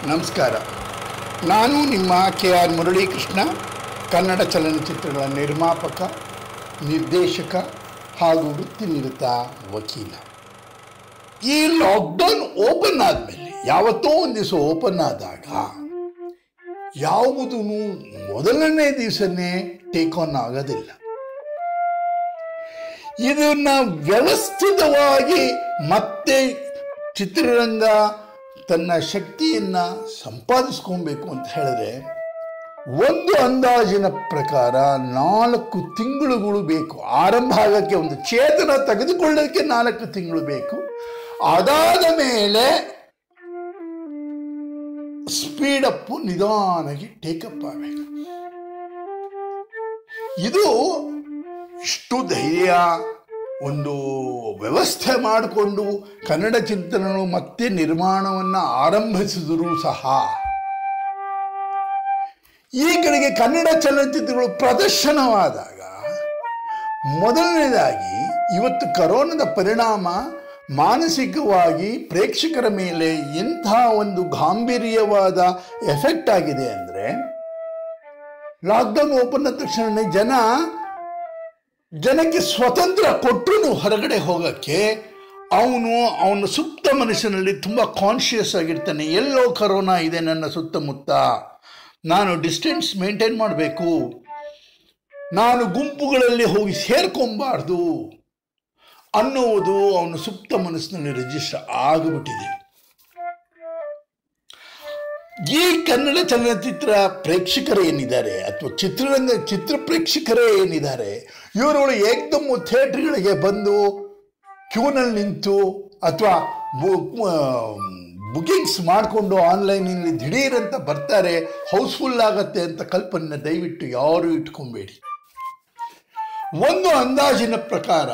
ನಮಸ್ಕಾರ ನಾನು ನಿಮ್ಮ ಕೆ ಆರ್ ಮುರಳೀಕೃಷ್ಣ ಕನ್ನಡ ಚಲನಚಿತ್ರಗಳ ನಿರ್ಮಾಪಕ ನಿರ್ದೇಶಕ ಹಾಗೂ ವೃತ್ತಿನಿರತ ವಕೀಲ ಈ ಲಾಕ್ಡೌನ್ ಓಪನ್ ಆದಮೇಲೆ ಯಾವತ್ತೋ ಒಂದು ದಿವಸ ಓಪನ್ ಆದಾಗ ಯಾವುದೂ ಮೊದಲನೇ ದಿವಸನೇ ಟೇಕ್ ಆನ್ ಆಗೋದಿಲ್ಲ ಇದನ್ನ ವ್ಯವಸ್ಥಿತವಾಗಿ ಮತ್ತೆ ಚಿತ್ರರಂಗ ತನ್ನ ಶಕ್ತಿಯನ್ನ ಸಂಪಾದಿಸ್ಕೊಬೇಕು ಅಂತ ಹೇಳಿದ್ರೆ ಒಂದು ಅಂದಾಜಿನ ಪ್ರಕಾರ ನಾಲ್ಕು ತಿಂಗಳುಗಳು ಬೇಕು ಆರಂಭ ಆಗಕ್ಕೆ ಒಂದು ಚೇತನ ತೆಗೆದುಕೊಳ್ಳೋದಕ್ಕೆ ನಾಲ್ಕು ತಿಂಗಳು ಬೇಕು ಅದಾದ ಮೇಲೆ ಸ್ಪೀಡಪ್ ನಿಧಾನಾಗಿ ಟೇಕಪ್ ಆಗಬೇಕು ಇದು ಇಷ್ಟು ಧೈರ್ಯ ಒಂದು ವ್ಯವಸ್ಥೆ ಮಾಡಿಕೊಂಡು ಕನ್ನಡ ಚಿಂತನಗಳು ಮತ್ತೆ ನಿರ್ಮಾಣವನ್ನು ಆರಂಭಿಸಿದರೂ ಸಹ ಈ ಕಡೆಗೆ ಕನ್ನಡ ಚಲನಚಿತ್ರಗಳು ಪ್ರದರ್ಶನವಾದಾಗ ಮೊದಲನೇದಾಗಿ ಇವತ್ತು ಕರೋನಾದ ಪರಿಣಾಮ ಮಾನಸಿಕವಾಗಿ ಪ್ರೇಕ್ಷಕರ ಮೇಲೆ ಎಂಥ ಒಂದು ಗಾಂಭೀರ್ಯವಾದ ಎಫೆಕ್ಟ್ ಆಗಿದೆ ಅಂದರೆ ಲಾಕ್ಡೌನ್ ಓಪನ್ ಆದ ತಕ್ಷಣ ಜನ ಜನಕ್ಕೆ ಸ್ವತಂತ್ರ ಕೊಟ್ಟರು ಹೊರಗಡೆ ಹೋಗಕ್ಕೆ ಅವನು ಅವನ ಸುತ್ತ ಮನಸ್ಸಿನಲ್ಲಿ ತುಂಬ ಕಾನ್ಷಿಯಸ್ ಆಗಿರ್ತಾನೆ ಎಲ್ಲೋ ಕರೋನಾ ಇದೆ ನನ್ನ ಸುತ್ತಮುತ್ತ ನಾನು ಡಿಸ್ಟೆನ್ಸ್ ಮೇಂಟೈನ್ ಮಾಡಬೇಕು ನಾನು ಗುಂಪುಗಳಲ್ಲಿ ಹೋಗಿ ಸೇರ್ಕೊಬಾರ್ದು ಅನ್ನುವುದು ಅವನ ಸುಪ್ತ ಮನಸ್ಸಿನಲ್ಲಿ ರಿಜಿಸ್ಟರ್ ಆಗಿಬಿಟ್ಟಿದೆ ಈ ಕನ್ನಡ ಚಲನಚಿತ್ರ ಪ್ರೇಕ್ಷಕರು ಏನಿದ್ದಾರೆ ಅಥವಾ ಚಿತ್ರರಂಗ ಚಿತ್ರ ಪ್ರೇಕ್ಷಕರೇ ಏನಿದ್ದಾರೆ ಇವರುಗಳು ಏಕದಮ್ ಥಿಯೇಟ್ರ್ಗಳಿಗೆ ಬಂದು ಕ್ಯೂನಲ್ಲಿ ನಿಂತು ಅಥವಾ ಬುಕಿಂಗ್ಸ್ ಮಾಡಿಕೊಂಡು ಆನ್ಲೈನಲ್ಲಿ ದಿಢೀರಂತ ಬರ್ತಾರೆ ಹೌಸ್ಫುಲ್ ಆಗತ್ತೆ ಅಂತ ಕಲ್ಪನೆ ದಯವಿಟ್ಟು ಯಾರು ಇಟ್ಕೊಬೇಡಿ ಒಂದು ಅಂದಾಜಿನ ಪ್ರಕಾರ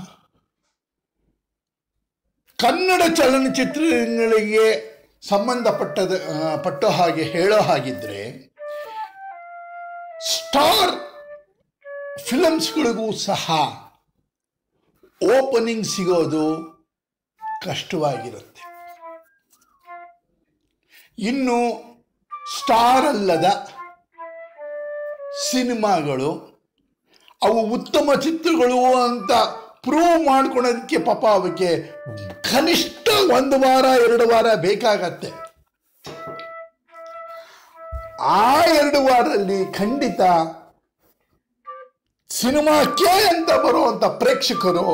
ಕನ್ನಡ ಚಲನಚಿತ್ರಗಳಿಗೆ ಸಂಬಂಧಪಟ್ಟದ ಆ, ಪಟ್ಟ ಹಾಗೆ ಹೇಳೋ ಹಾಗಿದ್ರೆ ಸ್ಟಾರ್ ಫಿಲಮ್ಸ್ಗಳಿಗೂ ಸಹ ಓಪನಿಂಗ್ ಸಿಗೋದು ಕಷ್ಟವಾಗಿರುತ್ತೆ ಇನ್ನು ಸ್ಟಾರ್ ಅಲ್ಲದ ಸಿನಿಮಾಗಳು ಅವು ಉತ್ತಮ ಚಿತ್ರಗಳು ಅಂತ ಪ್ರೂವ್ ಮಾಡ್ಕೊಳೋದಕ್ಕೆ ಪಾಪ ಅವಕ್ಕೆ ಕನಿಷ್ಠ ಒಂದು ವಾರ ಎರಡು ವಾರ ಬೇಕಾಗತ್ತೆ ಆ ಎರಡು ವಾರದಲ್ಲಿ ಖಂಡಿತ ಸಿನಿಮಾಕ್ಕೆ ಅಂತ ಬರುವಂತ ಪ್ರೇಕ್ಷಕರು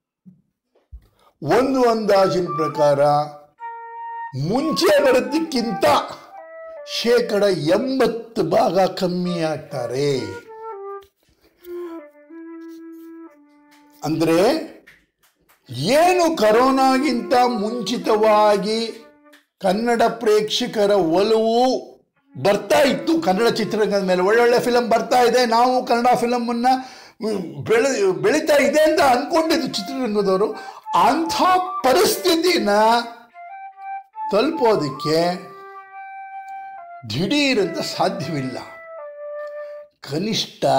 ಒಂದು ಅಂದಾಜಿನ ಪ್ರಕಾರ ಮುಂಚೆ ಬರೋದಕ್ಕಿಂತ ಶೇಕಡ ಎಂಬತ್ತು ಭಾಗ ಕಮ್ಮಿ ಆಗ್ತಾರೆ ಅಂದ್ರೆ ಏನು ಕರೋನಾಗಿಂತ ಮುಂಚಿತವಾಗಿ ಕನ್ನಡ ಪ್ರೇಕ್ಷಕರ ಒಲವು ಬರ್ತಾ ಇತ್ತು ಕನ್ನಡ ಚಿತ್ರರಂಗದ ಮೇಲೆ ಒಳ್ಳೊಳ್ಳೆ ಫಿಲಮ್ ಬರ್ತಾ ಇದೆ ನಾವು ಕನ್ನಡ ಫಿಲಮನ್ನ ಬೆಳೆ ಬೆಳೀತಾ ಇದೆ ಅಂತ ಅನ್ಕೊಂಡಿದ್ದು ಚಿತ್ರರಂಗದವರು ಅಂಥ ಪರಿಸ್ಥಿತಿನ ತಲುಪೋದಕ್ಕೆ ದಿಢೀರಂತ ಸಾಧ್ಯವಿಲ್ಲ ಕನಿಷ್ಠ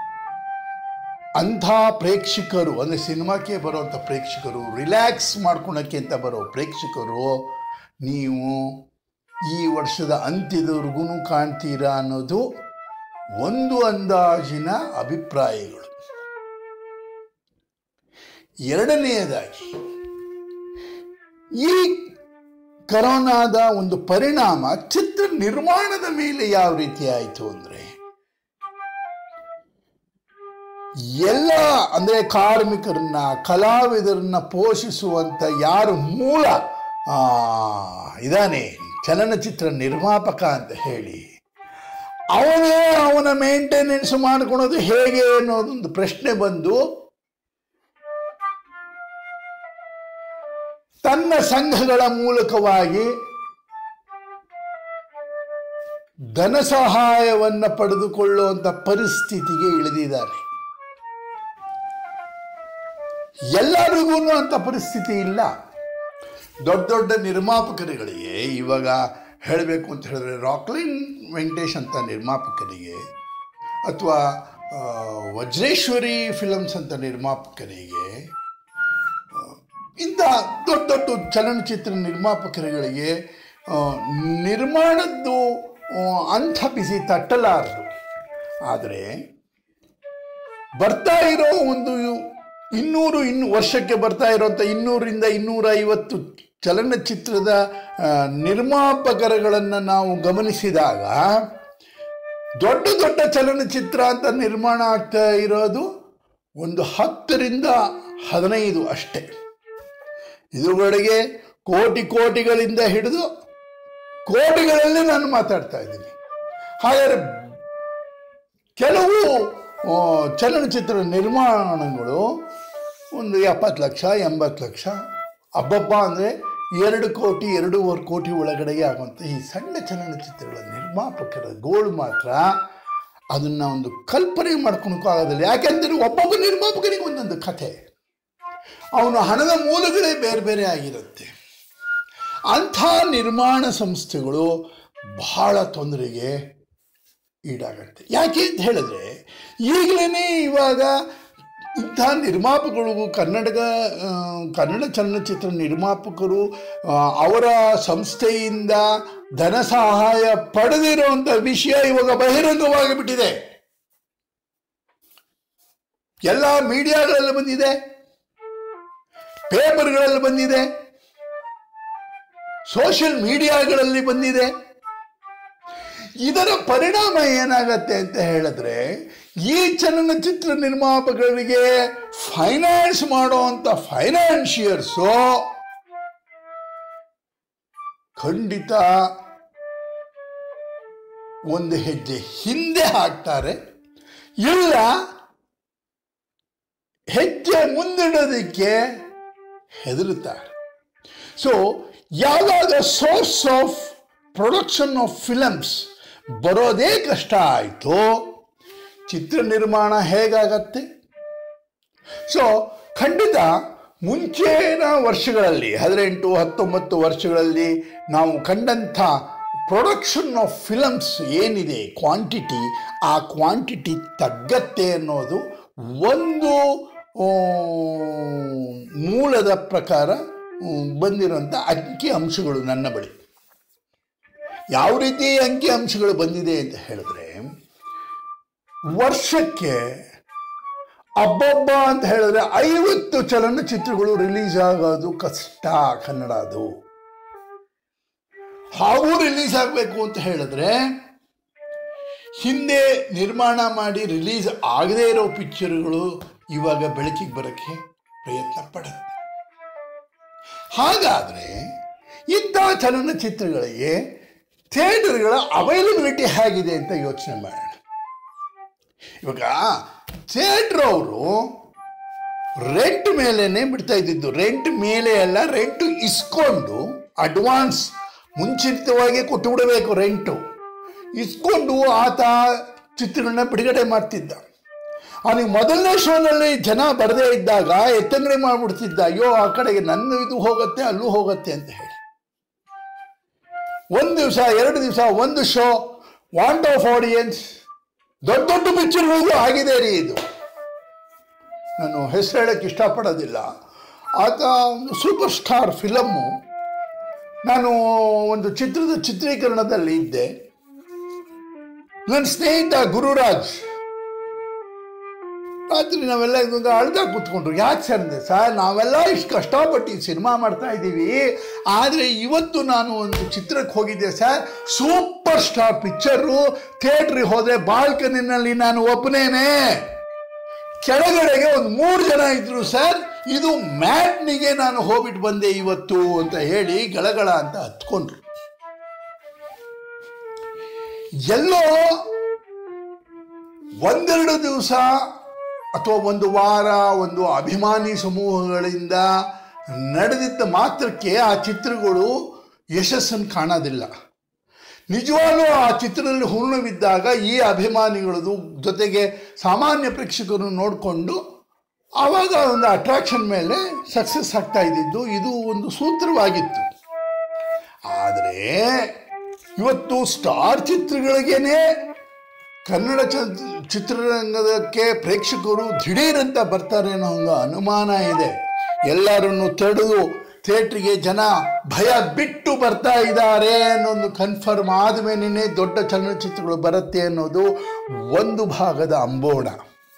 ಅಂಥ ಪ್ರೇಕ್ಷಕರು ಅಂದರೆ ಸಿನಿಮಾಕ್ಕೆ ಬರುವಂಥ ಪ್ರೇಕ್ಷಕರು ರಿಲ್ಯಾಕ್ಸ್ ಮಾಡ್ಕೊಳಕ್ಕೆ ಅಂತ ಬರೋ ಪ್ರೇಕ್ಷಕರು ನೀವು ಈ ವರ್ಷದ ಅಂತ್ಯದವರೆಗೂ ಕಾಣ್ತೀರಾ ಅನ್ನೋದು ಒಂದು ಅಂದಾಜಿನ ಅಭಿಪ್ರಾಯಗಳು ಎರಡನೆಯದಾಗಿ ಈ ಕರೋನಾದ ಒಂದು ಪರಿಣಾಮ ಚಿತ್ರ ನಿರ್ಮಾಣದ ಮೇಲೆ ಯಾವ ರೀತಿ ಆಯಿತು ಅಂದರೆ ಎಲ್ಲ ಅಂದರೆ ಕಾರ್ಮಿಕರನ್ನ ಕಲಾವಿದರನ್ನ ಪೋಷಿಸುವಂಥ ಯಾರು ಮೂಲ ಆ, ಇದಾನೆ ಚಲನಚಿತ್ರ ನಿರ್ಮಾಪಕ ಅಂತ ಹೇಳಿ ಅವನೇ ಅವನ ಮೇಂಟೆನೆನ್ಸ್ ಮಾಡ್ಕೊಳೋದು ಹೇಗೆ ಅನ್ನೋದೊಂದು ಪ್ರಶ್ನೆ ಬಂದು ತನ್ನ ಸಂಘಗಳ ಮೂಲಕವಾಗಿ ಧನ ಸಹಾಯವನ್ನ ಪಡೆದುಕೊಳ್ಳುವಂತ ಪರಿಸ್ಥಿತಿಗೆ ಇಳಿದಿದ್ದಾರೆ ಎಲ್ಲರಿಗೂ ಅಂತ ಪರಿಸ್ಥಿತಿ ಇಲ್ಲ ದೊಡ್ಡ ದೊಡ್ಡ ನಿರ್ಮಾಪಕರುಗಳಿಗೆ ಇವಾಗ ಹೇಳಬೇಕು ಅಂತ ಹೇಳಿದ್ರೆ ರಾಕ್ಲೈನ್ ವೆಂಕಟೇಶ್ ಅಂತ ನಿರ್ಮಾಪಕರಿಗೆ ಅಥವಾ ಆ, ವಜ್ರೇಶ್ವರಿ ಫಿಲಮ್ಸ್ ಅಂತ ನಿರ್ಮಾಪಕರಿಗೆ ಇಂಥ ದೊಡ್ಡ ದೊಡ್ಡ ಚಲನಚಿತ್ರ ನಿರ್ಮಾಪಕರುಗಳಿಗೆ ಆ, ನಿರ್ಮಾಣದ್ದು ಆ, ಅಂಥ ಬಿಸಿ ತಟ್ಟಲಾರದು ಆದರೆ ಬರ್ತಾ ಇರೋ ಒಂದು ಇನ್ನೂರು ಇನ್ನು ವರ್ಷಕ್ಕೆ ಬರ್ತಾ ಇರೋಂಥ ಇನ್ನೂರಿಂದ ಇನ್ನೂರ ಐವತ್ತು ಚಲನಚಿತ್ರದ ಆ, ನಿರ್ಮಾಪಕರುಗಳನ್ನು ನಾವು ಗಮನಿಸಿದಾಗ ದೊಡ್ಡ ದೊಡ್ಡ ಚಲನಚಿತ್ರ ಅಂತ ನಿರ್ಮಾಣ ಆಗ್ತಾ ಇರೋದು ಒಂದು ಹತ್ತರಿಂದ ಹದಿನೈದು ಅಷ್ಟೇ ಇದುವರೆಗೆ ಕೋಟಿ ಕೋಟಿಗಳಿಂದ ಹಿಡಿದು ಕೋಟಿಗಳಲ್ಲಿ ನಾನು ಮಾತಾಡ್ತಾ ಇದ್ದೀನಿ ಹಾಗಾದರೆ ಕೆಲವು ಆ, ಚಲನಚಿತ್ರ ನಿರ್ಮಾಣಗಳು ಒಂದು ಎಪ್ಪತ್ತು ಲಕ್ಷ ಎಂಬತ್ತು ಲಕ್ಷ ಹಬ್ಬಬ್ಬ ಅಂದರೆ ಎರಡು ಕೋಟಿ ಎರಡೂವರೆ ಕೋಟಿ ಒಳಗಡೆಗೆ ಆಗುವಂಥ ಈ ಸಣ್ಣ ಚಲನಚಿತ್ರಗಳ ನಿರ್ಮಾಪಕರ ಗೋಳು ಮಾತ್ರ ಅದನ್ನು ಒಂದು ಕಲ್ಪನೆ ಮಾಡ್ಕೊಳಕ್ಕೂ ಆಗೋದಿಲ್ಲ ಯಾಕೆಂದರೆ ಒಬ್ಬೊಬ್ಬ ನಿರ್ಮಾಪಕನಿಗೆ ಒಂದೊಂದು ಕಥೆ ಅವನು ಹಣದ ಮೂಲಗಳೇ ಬೇರೆ ಬೇರೆ ಆಗಿರುತ್ತೆ ಅಂಥ ನಿರ್ಮಾಣ ಸಂಸ್ಥೆಗಳು ಬಹಳ ತೊಂದರೆಗೆ ಈಡಾಗತ್ತೆ ಯಾಕೆ ಅಂತ ಹೇಳಿದ್ರೆ ಈಗಲೇ ಇವಾಗ ಇಂಥ ನಿರ್ಮಾಪಕರು ಕನ್ನಡಗ ಆ, ಕನ್ನಡ ಚಲನಚಿತ್ರ ನಿರ್ಮಾಪಕರು ಆ, ಅವರ ಸಂಸ್ಥೆಯಿಂದ ಧನ ಸಹಾಯ ಪಡೆದಿರುವಂಥ ವಿಷಯ ಇವಾಗ ಬಹಿರಂಗವಾಗಿ ಬಿಟ್ಟಿದೆ ಎಲ್ಲ ಮೀಡಿಯಾಗಳಲ್ಲಿ ಬಂದಿದೆ ಪೇಪರ್ಗಳಲ್ಲಿ ಬಂದಿದೆ ಸೋಷಿಯಲ್ ಮೀಡಿಯಾಗಳಲ್ಲಿ ಬಂದಿದೆ ಇದರ ಪರಿಣಾಮ ಏನಾಗತ್ತೆ ಅಂತ ಹೇಳಿದ್ರೆ ಈ ಚಲನಚಿತ್ರ ನಿರ್ಮಾಪಕರಿಗೆ ಫೈನಾನ್ಸ್ ಮಾಡುವಂತ ಫೈನಾನ್ಷಿಯರ್ಸು ಖಂಡಿತ ಒಂದು ಹೆಜ್ಜೆ ಹಿಂದೆ ಹಾಕ್ತಾರೆ ಇಲ್ಲ ಹೆಜ್ಜೆ ಮುಂದಿಡೋದಕ್ಕೆ ಹೆದರುತ್ತಾರೆ ಸೊ ಯಾವಾಗ source of production of films ಬರೋದೇ ಕಷ್ಟ ಆಯಿತು ಚಿತ್ರ ನಿರ್ಮಾಣ ಹೇಗಾಗತ್ತೆ ಸೊ ಖಂಡಿತ ಮುಂಚೆನ ವರ್ಷಗಳಲ್ಲಿ ಹದಿನೆಂಟು ಹತ್ತೊಂಬತ್ತು ವರ್ಷಗಳಲ್ಲಿ ನಾವು ಕಂಡಂಥ ಪ್ರೊಡಕ್ಷನ್ ಆಫ್ ಫಿಲಮ್ಸ್ ಏನಿದೆ ಕ್ವಾಂಟಿಟಿ ಆ ಕ್ವಾಂಟಿಟಿ ತಗ್ಗತ್ತೆ ಅನ್ನೋದು ಒಂದು ಆ, ಮೂಲದ ಪ್ರಕಾರ ಬಂದಿರೋಂಥ ಅಂಕಿ ಅಂಶಗಳು ನನ್ನ ಬಳಿ ಯಾವ ರೀತಿ ಅಂಕಿ ಅಂಶಗಳು ಬಂದಿದೆ ಅಂತ ಹೇಳಿದ್ರೆ ವರ್ಷಕ್ಕೆ ಅಬ್ಬಬ್ಬ ಅಂತ ಹೇಳಿದ್ರೆ ಐವತ್ತು ಚಲನಚಿತ್ರಗಳು ರಿಲೀಸ್ ಆಗೋದು ಕಷ್ಟ ಕನ್ನಡದು ಹಾಗೂ ರಿಲೀಸ್ ಆಗಬೇಕು ಅಂತ ಹೇಳಿದ್ರೆ ಹಿಂದೆ ನಿರ್ಮಾಣ ಮಾಡಿ ರಿಲೀಸ್ ಆಗದೇ ಇರೋ ಪಿಕ್ಚರ್ಗಳು ಇವಾಗ ಬೆಳಕಿಗೆ ಬರೋಕ್ಕೆ ಪ್ರಯತ್ನ ಪಡುತ್ತೆ ಹಾಗಾದರೆ ಇಂಥ ಚಲನಚಿತ್ರಗಳಿಗೆ ಥಿಯೇಟರ್ಗಳ ಅವೈಲಬಿಲಿಟಿ ಹೇಗಿದೆ ಅಂತ ಯೋಚನೆ ಮಾಡೋಣ ಇವಾಗ ಥಿಯೇಟ್ರ್ ಅವರು ರೆಂಟ್ ಮೇಲೇನೆ ಬಿಡ್ತಾ ಇದ್ದಿದ್ದು ರೆಂಟ್ ಮೇಲೆ ಅಲ್ಲ ರೆಂಟ್ ಇಸ್ಕೊಂಡು ಅಡ್ವಾನ್ಸ್ ಮುಂಚಿತವಾಗಿ ಕೊಟ್ಟು ಬಿಡಬೇಕು ರೆಂಟು ಇಸ್ಕೊಂಡು ಆತ ಚಿತ್ರಗಳನ್ನ ಬಿಡುಗಡೆ ಮಾಡ್ತಿದ್ದ ಅವನಿಗೆ ಮೊದಲನೇ ಶೋನಲ್ಲಿ ಜನ ಬರದೇ ಇದ್ದಾಗ ಎತ್ತಂಗಡಿ ಮಾಡಿಬಿಡ್ತಿದ್ದ ಅಯ್ಯೋ ಆ ಕಡೆಗೆ ನನ್ನ ಇದು ಹೋಗುತ್ತೆ ಅಲ್ಲೂ ಹೋಗುತ್ತೆ ಅಂತ ಹೇಳಿ ಒಂದು ದಿವಸ ಎರಡು ದಿವಸ ಒಂದು ಶೋ ವಾಂಟ್ ಆಫ್ ಆಡಿಯನ್ಸ್ ದೊಡ್ಡ ದೊಡ್ಡ ಪಿಕ್ಚರ್ಗಳಿಗೂ ಆಗಿದೆ ರೀ ಇದು ನಾನು ಹೆಸರು ಹೇಳಕ್ಕೆ ಇಷ್ಟಪಡೋದಿಲ್ಲ ಆತ ಒಂದು ಸೂಪರ್ ಸ್ಟಾರ್ ಫಿಲಮ್ಮು ನಾನು ಒಂದು ಚಿತ್ರದ ಚಿತ್ರೀಕರಣದಲ್ಲಿ ಇದ್ದೆ ನನ್ನ ಸ್ನೇಹಿತ ಗುರುರಾಜ್ ರಾತ್ರಿ ನಾವೆಲ್ಲ ಇದೊಂದು ಅಳ್ದ ಕೂತ್ಕೊಂಡ್ರು ಯಾಕೆ ಸರ್ ಅಂದೆ ಸರ್ ನಾವೆಲ್ಲ ಇಷ್ಟು ಕಷ್ಟಪಟ್ಟು ಈ ಸಿನಿಮಾ ಮಾಡ್ತಾ ಇದ್ದೀವಿ ಆದರೆ ಇವತ್ತು ನಾನು ಒಂದು ಚಿತ್ರಕ್ಕೆ ಹೋಗಿದ್ದೆ ಸರ್ ಸೂಪರ್ ಸ್ಟಾರ್ ಪಿಕ್ಚರು ಥಿಯೇಟ್ರಿಗೆ ಹೋದರೆ ಬಾಲ್ಕನಿನಲ್ಲಿ ನಾನು ಒಬ್ಬನೇನೆ ಕೆಳಗಡೆಗೆ ಒಂದು ಮೂರು ಜನ ಇದ್ರು ಸರ್ ಇದು ಮ್ಯಾಟ್ನಿಗೆ ನಾನು ಹೋಗ್ಬಿಟ್ಟು ಬಂದೆ ಇವತ್ತು ಅಂತ ಹೇಳಿ ಗಳಗಳ ಅಂತ ಹತ್ಕೊಂಡ್ರು ಎಲ್ಲೋ ಒಂದೆರಡು ದಿವಸ ಅಥವಾ ಒಂದು ವಾರ ಒಂದು ಅಭಿಮಾನಿ ಸಮೂಹಗಳಿಂದ ನಡೆದಿದ್ದ ಮಾತ್ರಕ್ಕೆ ಆ ಚಿತ್ರಗಳು ಯಶಸ್ಸನ್ನು ಕಾಣೋದಿಲ್ಲ ನಿಜವಾಗ್ಲೂ ಆ ಚಿತ್ರದಲ್ಲಿ ಹೂರ್ಣವಿದ್ದಾಗ ಈ ಅಭಿಮಾನಿಗಳದು ಜೊತೆಗೆ ಸಾಮಾನ್ಯ ಪ್ರೇಕ್ಷಕರು ನೋಡಿಕೊಂಡು ಆವಾಗ ಒಂದು ಅಟ್ರಾಕ್ಷನ್ ಮೇಲೆ ಸಕ್ಸಸ್ ಆಗ್ತಾ ಇದ್ದಿದ್ದು ಇದು ಒಂದು ಸೂತ್ರವಾಗಿತ್ತು ಆದರೆ ಇವತ್ತು ಸ್ಟಾರ್ ಚಿತ್ರಗಳಿಗೇನೆ ಕನ್ನಡ ಚ ಚಿತ್ರರಂಗದಕ್ಕೆ ಪ್ರೇಕ್ಷಕರು ದಿಢೀರಂತ ಬರ್ತಾರೆ ಅನ್ನೋ ಒಂದು ಅನುಮಾನ ಇದೆ ಎಲ್ಲರನ್ನು ತಡೆದು ಥಿಯೇಟ್ರಿಗೆ ಜನ ಭಯ ಬಿಟ್ಟು ಬರ್ತಾ ಇದ್ದಾರೆ ಅನ್ನೋದು ಕನ್ಫರ್ಮ್ ಆದಮೇಲೆ ದೊಡ್ಡ ಚಲನಚಿತ್ರಗಳು ಬರುತ್ತೆ ಅನ್ನೋದು ಒಂದು ಭಾಗದ ಅಂಬೋಣ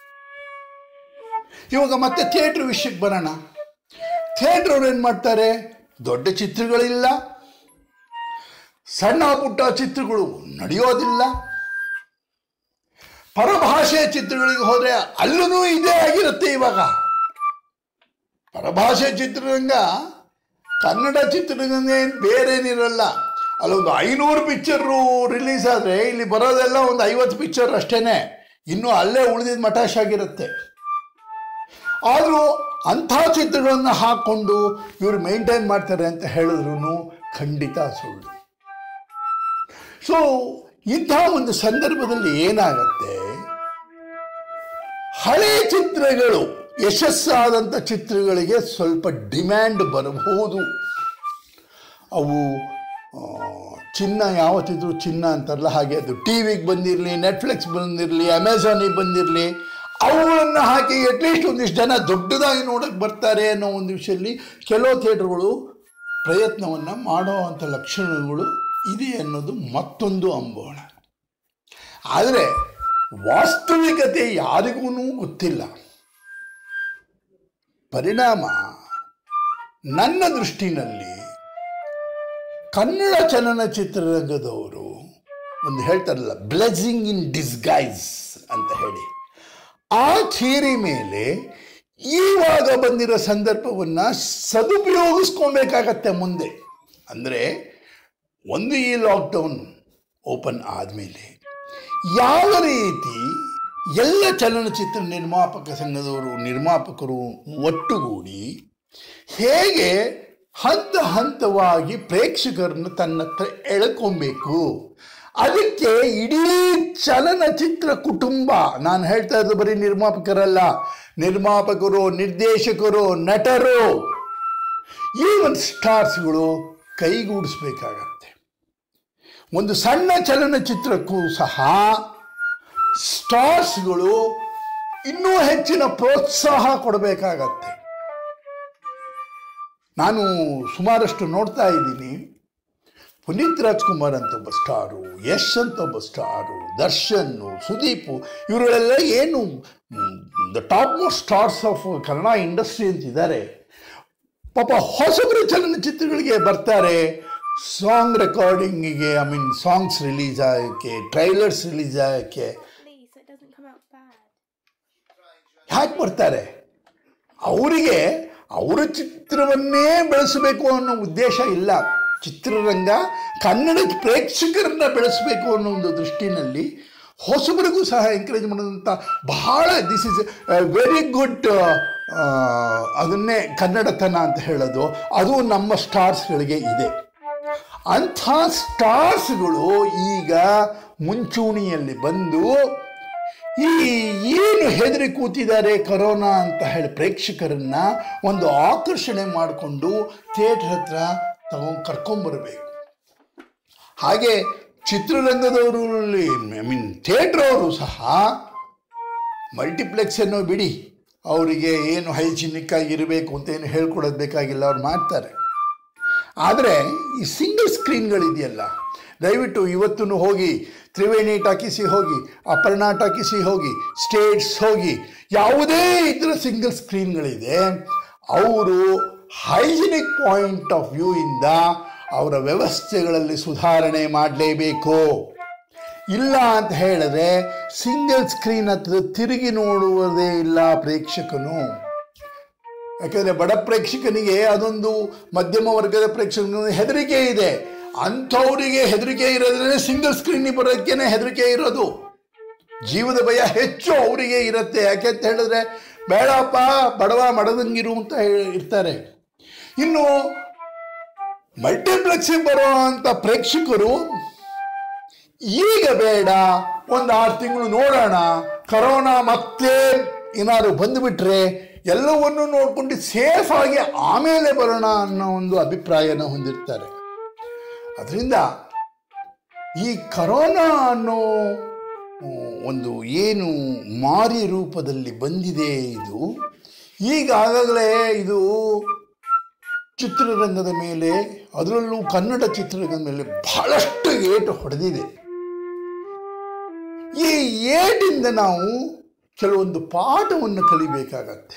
ಇವಾಗ ಮತ್ತೆ ಥಿಯೇಟ್ರ್ ವಿಷಯಕ್ಕೆ ಬರೋಣ ಥಿಯೇಟ್ರ್ ಅವ್ರು ಏನು ಮಾಡ್ತಾರೆ ದೊಡ್ಡ ಚಿತ್ರಗಳಿಲ್ಲ ಸಣ್ಣ ಪುಟ್ಟ ಚಿತ್ರಗಳು ನಡೆಯೋದಿಲ್ಲ ಪರಭಾಷೆ ಚಿತ್ರಗಳಿಗೆ ಹೋದರೆ ಅಲ್ಲೂ ಇದೇ ಆಗಿರುತ್ತೆ ಇವಾಗ ಪರಭಾಷೆ ಚಿತ್ರರಂಗ ಕನ್ನಡ ಚಿತ್ರರಂಗ ಏನು ಬೇರೇನಿರಲ್ಲ ಅಲ್ಲೊಂದು ಐನೂರು ಪಿಕ್ಚರು ರಿಲೀಸ್ ಆದರೆ ಇಲ್ಲಿ ಬರೋದೆಲ್ಲ ಒಂದು ಐವತ್ತು ಪಿಕ್ಚರ್ ಅಷ್ಟೇನೆ ಇನ್ನೂ ಅಲ್ಲೇ ಉಳಿದಿದ್ದ ಮಟಾಶ್ ಆಗಿರುತ್ತೆ ಆದರೂ ಅಂಥ ಚಿತ್ರಗಳನ್ನು ಹಾಕ್ಕೊಂಡು ಇವರು ಮೇಂಟೈನ್ ಮಾಡ್ತಾರೆ ಅಂತ ಹೇಳಿದ್ರು ಖಂಡಿತ ಸುಳ್ಳು ಸೊ ಇಂಥ ಒಂದು ಸಂದರ್ಭದಲ್ಲಿ ಏನಾಗತ್ತೆ ಹಳೆ ಚಿತ್ರಗಳು ಯಶಸ್ಸಾದಂಥ ಚಿತ್ರಗಳಿಗೆ ಸ್ವಲ್ಪ ಡಿಮ್ಯಾಂಡ್ ಬರಬಹುದು ಅವು ಆ, ಚಿನ್ನ ಯಾವತ್ತಿದ್ರು ಚಿನ್ನ ಅಂತಾರಲ್ಲ ಹಾಗೆ ಅದು ಟಿ ವಿಗೆ ಬಂದಿರಲಿ ನೆಟ್ಫ್ಲಿಕ್ಸ್ ಬಂದಿರಲಿ ಅಮೆಝಾನಿಗೆ ಬಂದಿರಲಿ ಅವುಗಳನ್ನು ಹಾಕಿ ಅಟ್ಲೀಸ್ಟ್ ಒಂದಿಷ್ಟು ಜನ ದೊಡ್ಡದಾಗಿ ನೋಡೋಕ್ಕೆ ಬರ್ತಾರೆ ಅನ್ನೋ ಒಂದು ವಿಷಯದಲ್ಲಿ ಕೆಲವು ಥಿಯೇಟ್ರುಗಳು ಪ್ರಯತ್ನವನ್ನು ಮಾಡೋ ಅಂಥ ಲಕ್ಷಣಗಳು ಇದೆ ಅನ್ನೋದು ಮತ್ತೊಂದು ಅಂಬೋಣ ಆದರೆ ವಾಸ್ತವಿಕತೆ ಯಾರಿಗೂ ಗೊತ್ತಿಲ್ಲ ಪರಿಣಾಮ ನನ್ನ ದೃಷ್ಟಿನಲ್ಲಿ ಕನ್ನಡ ಚಲನಚಿತ್ರರಂಗದವರು ಒಂದು ಹೇಳ್ತಾರಲ್ಲ ಬ್ಲೆಸ್ಸಿಂಗ್ ಇನ್ ಡಿಸ್ಗೈಸ್ ಅಂತ ಹೇಳಿ ಆ ಥಿಯರಿ ಮೇಲೆ ಈವಾಗ ಬಂದಿರೋ ಸಂದರ್ಭವನ್ನು ಸದುಪಯೋಗಿಸ್ಕೊಬೇಕಾಗತ್ತೆ ಮುಂದೆ ಅಂದರೆ ಒಂದು ಈ ಲಾಕ್ಡೌನ್ ಓಪನ್ ಆದಮೇಲೆ ಯಾವ ರೀತಿ ಎಲ್ಲ ಚಲನಚಿತ್ರ ನಿರ್ಮಾಪಕ ಸಂಘದವರು ನಿರ್ಮಾಪಕರು ಒಟ್ಟುಗೂಡಿ ಹೇಗೆ ಹಂತ ಹಂತವಾಗಿ ಪ್ರೇಕ್ಷಕರನ್ನು ತನ್ನ ಹತ್ರ ಎಳ್ಕೊಬೇಕು ಅದಕ್ಕೆ ಇಡೀ ಚಲನಚಿತ್ರ ಕುಟುಂಬ ನಾನು ಹೇಳ್ತಾ ಇರೋದು ಬರೀ ನಿರ್ಮಾಪಕರಲ್ಲ ನಿರ್ಮಾಪಕರು ನಿರ್ದೇಶಕರು ನಟರು ಈವನ್ ಸ್ಟಾರ್ಸ್ಗಳು ಕೈಗೂಡಿಸ್ಬೇಕಾಗತ್ತೆ ಒಂದು ಸಣ್ಣ ಚಲನಚಿತ್ರಕ್ಕೂ ಸಹ ಸ್ಟಾರ್ಸ್ಗಳು ಇನ್ನೂ ಹೆಚ್ಚಿನ ಪ್ರೋತ್ಸಾಹ ಕೊಡಬೇಕಾಗತ್ತೆ ನಾನು ಸುಮಾರಷ್ಟು ನೋಡ್ತಾ ಇದ್ದೀನಿ ಪುನೀತ್ ರಾಜ್ಕುಮಾರ್ ಅಂತ ಒಬ್ಬ ಸ್ಟಾರು ಯಶ್ ಅಂತ ಒಬ್ಬ ಸ್ಟಾರು ದರ್ಶನ್ನು ಸುದೀಪು ಇವರುಗಳೆಲ್ಲ ಏನು the top most stars of Kannada industry ಅಂತಿದ್ದಾರೆ ಪಾಪ ಹೊಸಬರು ಚಲನಚಿತ್ರಗಳಿಗೆ ಬರ್ತಾರೆ ಸಾಂಗ್ ರೆಕಾರ್ಡಿಂಗಿಗೆ ಐ ಮೀನ್ ಸಾಂಗ್ಸ್ ರಿಲೀಸ್ ಆಗೋಕ್ಕೆ ಟ್ರೈಲರ್ಸ್ ರಿಲೀಸ್ ಆಗೋಕ್ಕೆ Please, so it doesn't come out bad. ಯಾಕೆ ಬರ್ತಾರೆ ಅವರಿಗೆ ಅವರ ಚಿತ್ರವನ್ನೇ ಬೆಳೆಸಬೇಕು ಅನ್ನೋ ಉದ್ದೇಶ ಇಲ್ಲ ಚಿತ್ರರಂಗ ಕನ್ನಡ ಪ್ರೇಕ್ಷಕರನ್ನ ಬೆಳೆಸಬೇಕು ಅನ್ನೋ ಒಂದು ದೃಷ್ಟಿನಲ್ಲಿ ಹೊಸಬರಿಗೂ ಸಹ ಎಂಕರೇಜ್ ಮಾಡೋದಂಥ ಬಹಳ ದಿಸ್ ಇಸ್ ವೆರಿ ಗುಡ್ ಅದನ್ನೇ ಕನ್ನಡತನ ಅಂತ ಹೇಳೋದು ಅದು ನಮ್ಮ ಸ್ಟಾರ್ಸ್ಗಳಿಗೆ ಇದೆ ಅಂಥ ಸ್ಟಾರ್ಸ್ಗಳು ಈಗ ಮುಂಚೂಣಿಯಲ್ಲಿ ಬಂದು ಈ ಏನು ಹೆದರಿ ಕೂತಿದ್ದಾರೆ ಕರೋನಾ ಅಂತ ಹೇಳಿ ಪ್ರೇಕ್ಷಕರನ್ನ ಒಂದು ಆಕರ್ಷಣೆ ಮಾಡಿಕೊಂಡು ಥಿಯೇಟ್ರ್ ಹತ್ರ ತಗೊಂಡು ಕರ್ಕೊಂಬರ್ಬೇಕು ಹಾಗೆ ಚಿತ್ರರಂಗದವರು ಐ ಮೀನ್ ಥಿಯೇಟ್ರ್ ಅವರು ಸಹ ಮಲ್ಟಿಪ್ಲೆಕ್ಸ್ ಅನ್ನೋ ಬಿಡಿ ಅವರಿಗೆ ಏನು ಹೈಜಿನಿಕ್ ಆಗಿರಬೇಕು ಅಂತ ಏನು ಹೇಳ್ಕೊಡೋದು ಬೇಕಾಗಿಲ್ಲ ಅವ್ರು ಮಾಡ್ತಾರೆ ಆದರೆ ಈ ಸಿಂಗಲ್ ಸ್ಕ್ರೀನ್ಗಳಿದೆಯಲ್ಲ ದಯವಿಟ್ಟು ಇವತ್ತು ಹೋಗಿ ತ್ರಿವೇಣಿ ಟಾಕಿಸಿ ಹೋಗಿ ಅಪರ್ಣಾ ಟಾಕಿಸಿ ಹೋಗಿ ಸ್ಟೇಟ್ಸ್ ಹೋಗಿ ಯಾವುದೇ ಇತರ ಸಿಂಗಲ್ ಸ್ಕ್ರೀನ್ಗಳಿದೆ ಅವರು ಹೈಜಿನಿಕ್ ಪಾಯಿಂಟ್ ಆಫ್ ವ್ಯೂ ಇಂದ ಅವರ ವ್ಯವಸ್ಥೆಗಳಲ್ಲಿ ಸುಧಾರಣೆ ಮಾಡಲೇಬೇಕು ಇಲ್ಲ ಅಂತ ಹೇಳಿದ್ರೆ ಸಿಂಗಲ್ ಸ್ಕ್ರೀನ್ ಹತ್ರ ತಿರುಗಿ ನೋಡುವುದೇ ಇಲ್ಲ ಪ್ರೇಕ್ಷಕನು ಯಾಕಂದರೆ ಬಡ ಪ್ರೇಕ್ಷಕನಿಗೆ ಅದೊಂದು ಮಧ್ಯಮ ವರ್ಗದ ಪ್ರೇಕ್ಷಕನಿಗೆ ಹೆದರಿಕೆ ಇದೆ ಅಂಥವರಿಗೆ ಹೆದರಿಕೆ ಇರೋದ್ರೆ ಸಿಂಗಲ್ ಸ್ಕ್ರೀನಿಗೆ ಬರೋದಕ್ಕೇನೆ ಹೆದರಿಕೆ ಇರೋದು ಜೀವದ ಭಯ ಹೆಚ್ಚು ಅವರಿಗೆ ಇರುತ್ತೆ ಯಾಕೆ ಅಂತ ಹೇಳಿದ್ರೆ ಬೇಡಪ್ಪ ಬಡವ ಮಡದಂಗಿರು ಅಂತ ಹೇಳಿ ಇರ್ತಾರೆ ಇನ್ನು ಮಲ್ಟಿಪ್ಲೆಕ್ಸಿಗೆ ಬರೋ ಅಂಥ ಪ್ರೇಕ್ಷಕರು ಈಗ ಬೇಡ ಒಂದು ಆರು ತಿಂಗಳು ನೋಡೋಣ ಕರೋನಾ ಮತ್ತೆ ಏನಾದ್ರು ಬಂದುಬಿಟ್ರೆ ಎಲ್ಲವನ್ನೂ ನೋಡ್ಕೊಂಡು ಸೇಫ್ ಆಗಿ ಆಮೇಲೆ ಬರೋಣ ಅನ್ನೋ ಒಂದು ಅಭಿಪ್ರಾಯನ ಹೊಂದಿರ್ತಾರೆ ಅದರಿಂದ ಈ ಕರೋನಾ ಅನ್ನೋ ಆ, ಒಂದು ಏನು ಮಾರಿ ರೂಪದಲ್ಲಿ ಬಂದಿದೆ ಇದು ಈಗಾಗಲೇ ಇದು ಚಿತ್ರರಂಗದ ಮೇಲೆ ಅದರಲ್ಲೂ ಕನ್ನಡ ಚಿತ್ರರಂಗದ ಮೇಲೆ ಬಹಳಷ್ಟು ಏಟು ಹೊಡೆದಿದೆ ಈ ಏಟಿಂದ ನಾವು ಕೆಲವೊಂದು ಪಾಠವನ್ನು ಕಲಿಬೇಕಾಗತ್ತೆ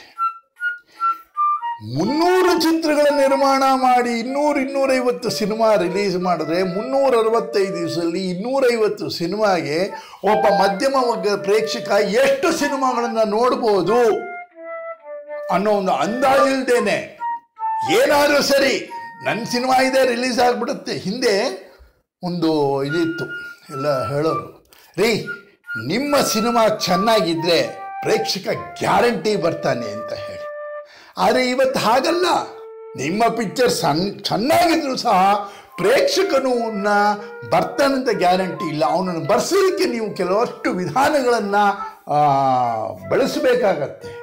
ಮುನ್ನೂರು ಚಿತ್ರಗಳ ನಿರ್ಮಾಣ ಮಾಡಿ ಇನ್ನೂರು ಇನ್ನೂರೈವತ್ತು ಸಿನಿಮಾ ರಿಲೀಸ್ ಮಾಡಿದ್ರೆ ಮುನ್ನೂರ ಅರವತ್ತೈದು ದಿವಸದಲ್ಲಿ ಇನ್ನೂರೈವತ್ತು ಸಿನಿಮಾಗೆ ಒಬ್ಬ ಮಧ್ಯಮ ವರ್ಗದ ಪ್ರೇಕ್ಷಕ ಎಷ್ಟು ಸಿನಿಮಾಗಳನ್ನು ನೋಡ್ಬೋದು ಅನ್ನೋ ಒಂದು ಅಂದಾಜಿಲ್ದೇನೆ ಏನಾದರೂ ಸರಿ ನನ್ನ ಸಿನಿಮಾ ಇದೆ ರಿಲೀಸ್ ಆಗಿಬಿಡುತ್ತೆ ಹಿಂದೆ ಒಂದು ಇದಿತ್ತು ಎಲ್ಲ ಹೇಳೋರು ರೀ ನಿಮ್ಮ ಸಿನಿಮಾ ಚೆನ್ನಾಗಿದ್ದರೆ ಪ್ರೇಕ್ಷಕ ಗ್ಯಾರಂಟಿ ಬರ್ತಾನೆ ಅಂತ ಹೇಳಿ ಆದರೆ ಇವತ್ತು ಹಾಗಲ್ಲ ನಿಮ್ಮ ಪಿಕ್ಚರ್ ಸಣ್ಣ ಚೆನ್ನಾಗಿದ್ರು ಸಹ ಪ್ರೇಕ್ಷಕನನ್ನ ಬರ್ತಾನಂತ ಗ್ಯಾರಂಟಿ ಇಲ್ಲ ಅವನನ್ನು ಬರ್ಸೋದಕ್ಕೆ ನೀವು ಕೆಲವಷ್ಟು ವಿಧಾನಗಳನ್ನು ಬಳಸಬೇಕಾಗತ್ತೆ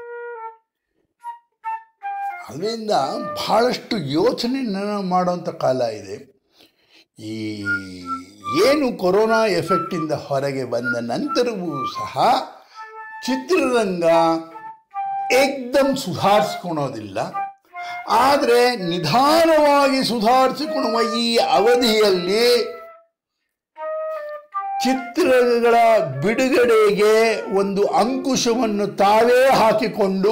ಅದರಿಂದ ಬಹಳಷ್ಟು ಯೋಚನೆ ಮಾಡುವಂಥ ಕಾಲ ಇದೆ ಈ ಏನು ಕೊರೋನಾ ಎಫೆಕ್ಟಿಂದ ಹೊರಗೆ ಬಂದ ನಂತರವೂ ಸಹ ಚಿತ್ರರಂಗ ಏಕ್ದಮ್ ಸುಧಾರಿಸ್ಕೊಳೋದಿಲ್ಲ ಆದರೆ ನಿಧಾನವಾಗಿ ಸುಧಾರಿಸಿಕೊಳ್ಳುವ ಈ ಅವಧಿಯಲ್ಲಿ ಚಿತ್ರಗಳ ಬಿಡುಗಡೆಗೆ ಒಂದು ಅಂಕುಶವನ್ನು ತಾವೇ ಹಾಕಿಕೊಂಡು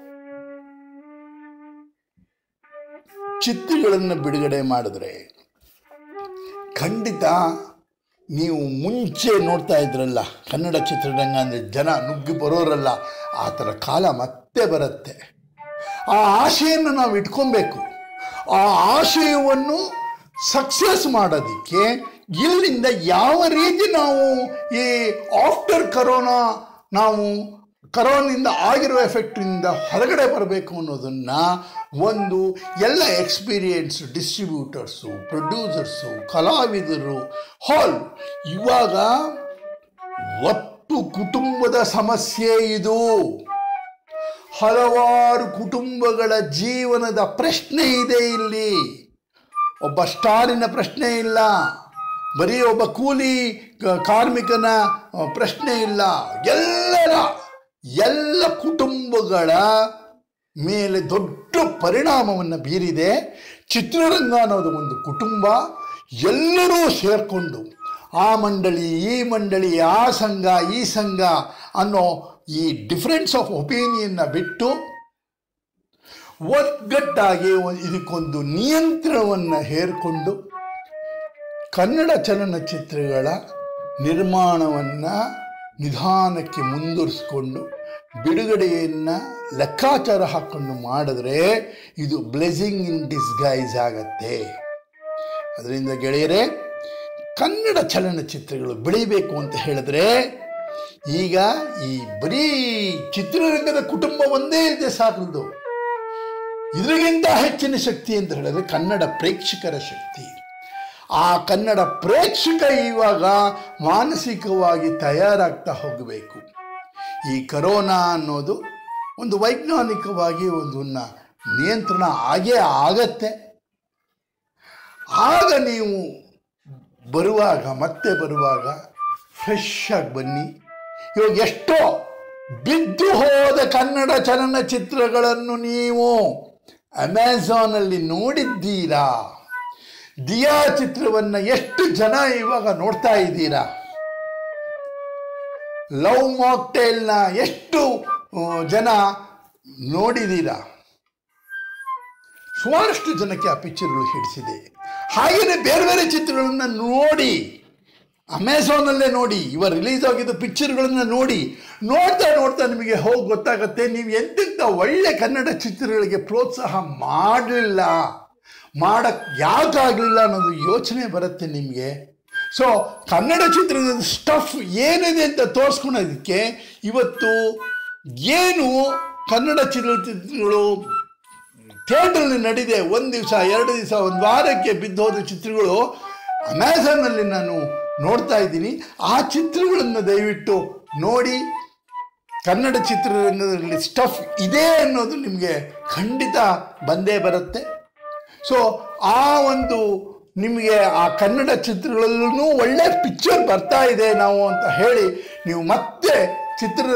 ಚಿತ್ರಗಳನ್ನು ಬಿಡುಗಡೆ ಮಾಡಿದ್ರೆ ಖಂಡಿತ ನೀವು ಮುಂಚೆ ನೋಡ್ತಾ ಇದ್ರಲ್ಲ ಕನ್ನಡ ಚಿತ್ರರಂಗ ಅಂದರೆ ಜನ ನುಗ್ಗಿ ಬರೋರಲ್ಲ ಆ ಥರ ಕಾಲ ಮತ್ತೆ ಬರುತ್ತೆ ಆ ಆಶೆಯನ್ನು ನಾವು ಇಟ್ಕೊಬೇಕು ಆ ಆಶಯವನ್ನು ಸಕ್ಸಸ್ ಮಾಡೋದಕ್ಕೆ ಇಲ್ಲಿಂದ ಯಾವ ರೀತಿ ನಾವು ಈ ಆಫ್ಟರ್ ಕರೋನಾ ನಾವು ಕರೋನಿಂದ ಆಗಿರೋ ಎಫೆಕ್ಟಿಂದ ಹೊರಗಡೆ ಬರಬೇಕು ಅನ್ನೋದನ್ನು ಒಂದು ಎಲ್ಲ ಎಕ್ಸ್ಪೀರಿಯನ್ಸ್ ಡಿಸ್ಟ್ರಿಬ್ಯೂಟರ್ಸು ಪ್ರೊಡ್ಯೂಸರ್ಸು ಕಲಾವಿದರು ಹಾಲ್ ಇವಾಗ ಒಟ್ಟು ಕುಟುಂಬದ ಸಮಸ್ಯೆ ಇದು ಹಲವಾರು ಕುಟುಂಬಗಳ ಜೀವನದ ಪ್ರಶ್ನೆ ಇದೆ ಇಲ್ಲಿ ಒಬ್ಬ ಸ್ಟಾರಿನ ಪ್ರಶ್ನೆ ಇಲ್ಲ ಬರೀ ಒಬ್ಬ ಕೂಲಿ ಕ- ಕಾರ್ಮಿಕನ ಅ, ಪ್ರಶ್ನೆ ಇಲ್ಲ ಎಲ್ಲರ ಎಲ್ಲ ಕುಟುಂಬಗಳ ಮೇಲೆ ದೊಡ್ಡ ಪರಿಣಾಮವನ್ನು ಬೀರಿದೆ ಚಿತ್ರರಂಗ ಅನ್ನೋದು ಒಂದು ಕುಟುಂಬ ಎಲ್ಲರೂ ಸೇರಿಕೊಂಡು ಆ ಮಂಡಳಿ ಈ ಮಂಡಳಿ ಆ ಸಂಘ ಈ ಸಂಘ ಅನ್ನೋ ಈ ಡಿಫರೆನ್ಸ್ ಆಫ್ ಒಪಿನಿಯನ್ನ ಬಿಟ್ಟು ಒಗ್ಗಟ್ಟಾಗಿ ಒಂದ್- ಇದಕ್ಕೊಂದು ನಿಯಂತ್ರಣವನ್ನು ಹೇರಿಕೊಂಡು ಕನ್ನಡ ಚಲನಚಿತ್ರಗಳ ನಿರ್ಮಾಣವನ್ನು ನಿಧಾನಕ್ಕೆ ಮುಂದುವರಿಸ್ಕೊಂಡು ಬಿಡುಗಡೆಯನ್ನು ಲೆಕ್ಕಾಚಾರ ಹಾಕ್ಕೊಂಡು ಮಾಡಿದ್ರೆ ಇದು ಬ್ಲೆಸಿಂಗ್ ಇನ್ ಡಿಸ್ಗೈಸ್ ಆಗತ್ತೆ ಅದರಿಂದ ಗೆಳೆಯರೇ ಕನ್ನಡ ಚಲನಚಿತ್ರಗಳು ಬೆಳಿಬೇಕು ಅಂತ ಹೇಳಿದ್ರೆ ಈಗ ಈ ಬರೀ ಚಿತ್ರರಂಗದ ಕುಟುಂಬ ಒಂದೇ ಇದೆ ಸಾಕಲ್ದು ಇದರಿಗಿಂತ ಹೆಚ್ಚಿನ ಶಕ್ತಿ ಅಂತ ಹೇಳಿದ್ರೆ ಕನ್ನಡ ಪ್ರೇಕ್ಷಕರ ಶಕ್ತಿ ಆ ಕನ್ನಡ ಪ್ರೇಕ್ಷಕ ಇವಾಗ ಮಾನಸಿಕವಾಗಿ ತಯಾರಾಗ್ತಾ ಹೋಗಬೇಕು ಈ ಕರೋನಾ ಅನ್ನೋದು ಒಂದು ವೈಜ್ಞಾನಿಕವಾಗಿ ಒಂದನ್ನ ನಿಯಂತ್ರಣ ಆಗೇ ಆಗತ್ತೆ ಆಗ ನೀವು ಬರುವಾಗ ಮತ್ತೆ ಬರುವಾಗ ಫ್ರೆಶ್ ಆಗಿ ಬನ್ನಿ ಇವಾಗ ಎಷ್ಟೋ ಬಿದ್ದು ಹೋದ ಕನ್ನಡ ಚಲನಚಿತ್ರಗಳನ್ನು ನೀವು ಅಮೆಝಾನಲ್ಲಿ ನೋಡಿದ್ದೀರಾ ದಿಯಾ ಚಿತ್ರವನ್ನು ಎಷ್ಟು ಜನ ಇವಾಗ ನೋಡ್ತಾ ಇದ್ದೀರಾ ಲವ್ ಮಾಕ್ಟೇಲ್ನ ಎಷ್ಟು ಆ, ಜನ ನೋಡಿದ್ದೀರಾ ಸುಮಾರಷ್ಟು ಜನಕ್ಕೆ ಆ ಪಿಕ್ಚರ್ಗಳು ಹಿಡಿಸಿದೆ ಹಾಗೆಯೇ ಬೇರೆ ಬೇರೆ ಚಿತ್ರಗಳನ್ನ ನೋಡಿ ಅಮೆಝಾನಲ್ಲೇ ನೋಡಿ ಇವ ರಿಲೀಸ್ ಆಗಿದ್ದ ಪಿಕ್ಚರ್ಗಳನ್ನ ನೋಡಿ ನೋಡ್ತಾ ನೋಡ್ತಾ ನಿಮಗೆ ಹೋಗಿ ಗೊತ್ತಾಗತ್ತೆ ನೀವು ಎಂತೆಂಥ ಒಳ್ಳೆ ಕನ್ನಡ ಚಿತ್ರಗಳಿಗೆ ಪ್ರೋತ್ಸಾಹ ಮಾಡಲಿಲ್ಲ ಮಾಡಕ್ ಯಾಕಾಗಲಿಲ್ಲ ಅನ್ನೋದು ಯೋಚನೆ ಬರುತ್ತೆ ನಿಮಗೆ ಸೊ ಕನ್ನಡ ಚಿತ್ರದ ಸ್ಟಫ್ ಏನಿದೆ ಅಂತ ತೋರಿಸ್ಕೊಳೋದಕ್ಕೆ ಇವತ್ತು ಏನು ಕನ್ನಡ ಚಲನಚಿತ್ರಗಳು ಥಿಯೇಟ್ರಲ್ಲಿ ನಡಿದೆ ಒಂದು ದಿವಸ ಎರಡು ದಿವಸ ಒಂದು ವಾರಕ್ಕೆ ಬಿದ್ದೋದ ಚಿತ್ರಗಳು ಅಮೆಝಾನಲ್ಲಿ ನಾನು ನೋಡ್ತಾ ಇದ್ದೀನಿ ಆ ಚಿತ್ರಗಳನ್ನು ದಯವಿಟ್ಟು ನೋಡಿ ಕನ್ನಡ ಚಿತ್ರರಂಗದಲ್ಲಿ ಸ್ಟಫ್ ಇದೆ ಅನ್ನೋದು ನಿಮಗೆ ಖಂಡಿತ ಬಂದೇ ಬರುತ್ತೆ ಸೊ ಆ ಒಂದು ನಿಮಗೆ ಆ ಕನ್ನಡ ಚಿತ್ರಗಳಲ್ಲೂ ಒಳ್ಳೆ ಪಿಕ್ಚರ್ ಬರ್ತಾ ಇದೆ ನಾವು ಅಂತ ಹೇಳಿ ನೀವು ಮತ್ತೆ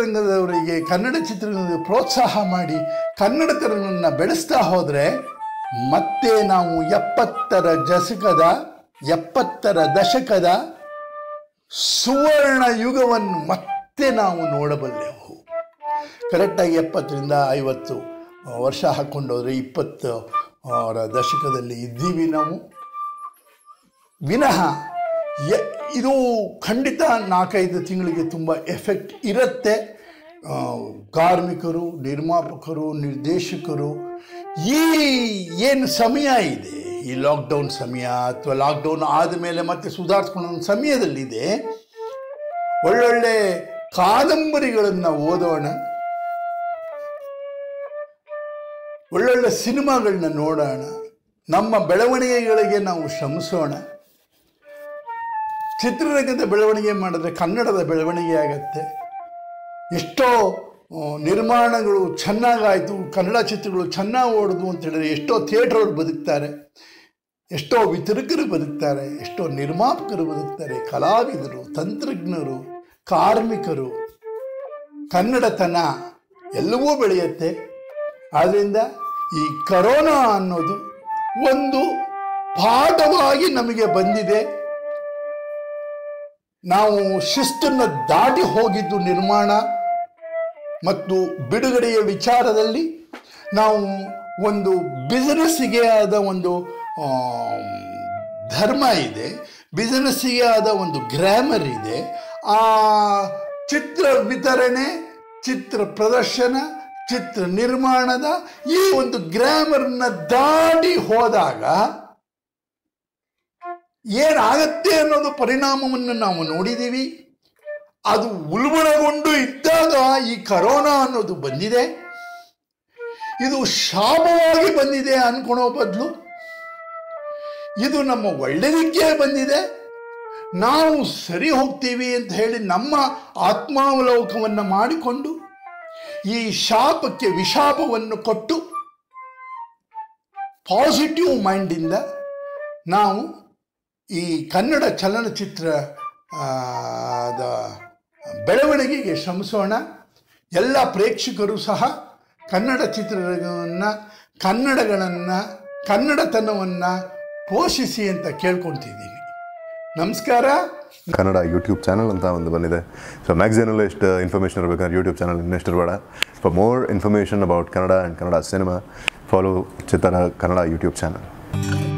ಚಿತ್ರರಂಗದವರಿಗೆ ಕನ್ನಡ ಚಿತ್ರರಂಗದ ಪ್ರೋತ್ಸಾಹ ಮಾಡಿ ಕನ್ನಡತನವನ್ನು ಬೆಳೆಸ್ತಾ ಹೋದರೆ ಮತ್ತೆ ನಾವು ಎಪ್ಪತ್ತರ ದಶಕದ ಎಪ್ಪತ್ತರ ದಶಕದ ಸುವರ್ಣ ಯುಗವನ್ನು ಮತ್ತೆ ನಾವು ನೋಡಬಲ್ಲೆವು ಕರೆಕ್ಟಾಗಿ ಎಪ್ಪತ್ತರಿಂದ ಐವತ್ತು ವರ್ಷ ಹಾಕ್ಕೊಂಡೋದ್ರೆ ಇಪ್ಪತ್ತು ಅವರ ದಶಕದಲ್ಲಿ ಇದ್ದೀವಿ ನಾವು ವಿನಃ ಯ- ಇದು ಖಂಡಿತ ನಾಲ್ಕೈದು ತಿಂಗಳಿಗೆ ತುಂಬ ಎಫೆಕ್ಟ್ ಇರುತ್ತೆ ಆ, ಕಾರ್ಮಿಕರು ನಿರ್ಮಾಪಕರು ನಿರ್ದೇಶಕರು ಈ ಏನು ಸಮಯ ಇದೆ ಈ ಲಾಕ್ಡೌನ್ ಸಮಯ ಅಥವಾ ಲಾಕ್ಡೌನ್ ಆದಮೇಲೆ ಮತ್ತೆ ಸುಧಾರಿಸ್ಕೊಳ್ಳೋ ಒಂದು ಸಮಯದಲ್ಲಿದೆ ಒಳ್ಳೊಳ್ಳೆ ಕಾದಂಬರಿಗಳನ್ನು ಓದೋಣ ಒಳ್ಳೊಳ್ಳೆ ಸಿನಿಮಾಗಳನ್ನ ನೋಡೋಣ ನಮ್ಮ ಬೆಳವಣಿಗೆಗಳಿಗೆ ನಾವು ಶ್ರಮಿಸೋಣ ಚಿತ್ರರಂಗದ ಬೆಳವಣಿಗೆ ಮಾಡಿದ್ರೆ ಕನ್ನಡದ ಬೆಳವಣಿಗೆ ಆಗತ್ತೆ ಎಷ್ಟೋ ಆ, ನಿರ್ಮಾಣಗಳು ಚೆನ್ನಾಗಾಯಿತು ಕನ್ನಡ ಚಿತ್ರಗಳು ಚೆನ್ನಾಗಿ ಓಡಿದ್ವು ಅಂತ ಹೇಳಿದ್ರೆ ಎಷ್ಟೋ ಥಿಯೇಟ್ರವ್ರು ಬದುಕ್ತಾರೆ ಎಷ್ಟೋ ವಿತರಕರು ಬದುಕ್ತಾರೆ ಎಷ್ಟೋ ನಿರ್ಮಾಪಕರು ಬದುಕ್ತಾರೆ ಕಲಾವಿದರು ತಂತ್ರಜ್ಞರು ಕಾರ್ಮಿಕರು ಕನ್ನಡತನ ಎಲ್ಲವೂ ಬೆಳೆಯುತ್ತೆ ಆದ್ದರಿಂದ ಈ ಕರೋನಾ ಅನ್ನೋದು ಒಂದು ಪಾಠವಾಗಿ ನಮಗೆ ಬಂದಿದೆ ನಾವು ಶಿಸ್ತನ್ನು ದಾಟಿ ಹೋಗಿದ್ದು ನಿರ್ಮಾಣ ಮತ್ತು ಬಿಡುಗಡೆಯ ವಿಚಾರದಲ್ಲಿ ನಾವು ಒಂದು ಬಿಸಿನೆಸ್ಸಿಗೆ ಆದ ಒಂದು ಆ, ಧರ್ಮ ಇದೆ ಬಿಸಿನೆಸ್ಸಿಗೆ ಆದ ಒಂದು ಗ್ರಾಮರ್ ಇದೆ ಆ ಚಿತ್ರ ವಿತರಣೆ ಚಿತ್ರ ಪ್ರದರ್ಶನ ಚಿತ್ರ ನಿರ್ಮಾಣದ ಈ ಒಂದು ಗ್ರಾಮರ್ನ ದಾಟಿ ಹೋದಾಗ ಏನಾಗತ್ತೆ ಅನ್ನೋದು ಪರಿಣಾಮವನ್ನು ನಾವು ನೋಡಿದ್ದೀವಿ ಅದು ಉಲ್ಬಣಗೊಂಡು ಇದ್ದಾಗ ಈ ಕರೋನಾ ಅನ್ನೋದು ಬಂದಿದೆ ಇದು ಶಾಪವಾಗಿ ಬಂದಿದೆ ಅನ್ಕೊಳೋ ಬದಲು ಇದು ನಮ್ಮ ಒಳ್ಳೆಯದಕ್ಕೆ ಬಂದಿದೆ ನಾವು ಸರಿ ಹೋಗ್ತೀವಿ ಅಂತ ಹೇಳಿ ನಮ್ಮ ಆತ್ಮಾವಲೋಕವನ್ನು ಮಾಡಿಕೊಂಡು ಈ ಶಾಪಕ್ಕೆ ವಿಶಾಪವನ್ನು ಕೊಟ್ಟು ಪಾಸಿಟಿವ್ ಮೈಂಡಿಂದ ನಾವು ಈ ಕನ್ನಡ ಚಲನಚಿತ್ರ ಆ, ದ ಬೆಳವಣಿಗೆಗೆ ಶ್ರಮಿಸೋಣ ಎಲ್ಲ ಪ್ರೇಕ್ಷಕರು ಸಹ ಕನ್ನಡ ಚಿತ್ರರಂಗವನ್ನು ಕನ್ನಡಗಳನ್ನು ಕನ್ನಡತನವನ್ನು ಪೋಷಿಸಿ ಅಂತ ಕೇಳ್ಕೊತಿದ್ದೀನಿ ನಮಸ್ಕಾರ ಕನ್ನಡ ಯೂಟ್ಯೂಬ್ ಚಾನಲ್ ಅಂತ ಒಂದು ಬಂದಿದೆ ಸೊ ಮ್ಯಾಗ್ಝಿನಲ್ಲಿ ಎಷ್ಟು ಇನ್ಫಾರ್ಮೇಷನ್ ಇರಬೇಕಾದ್ರೆ ಯೂಟ್ಯೂಬ್ ಚಾನಲ್ ಇನ್ನೆಷ್ಟು ಇರಬೇಡ for more information about Kannada and Kannada cinema follow ಚಿತ್ತರ ಕನ್ನಡ ಯೂಟ್ಯೂಬ್ ಚಾನಲ್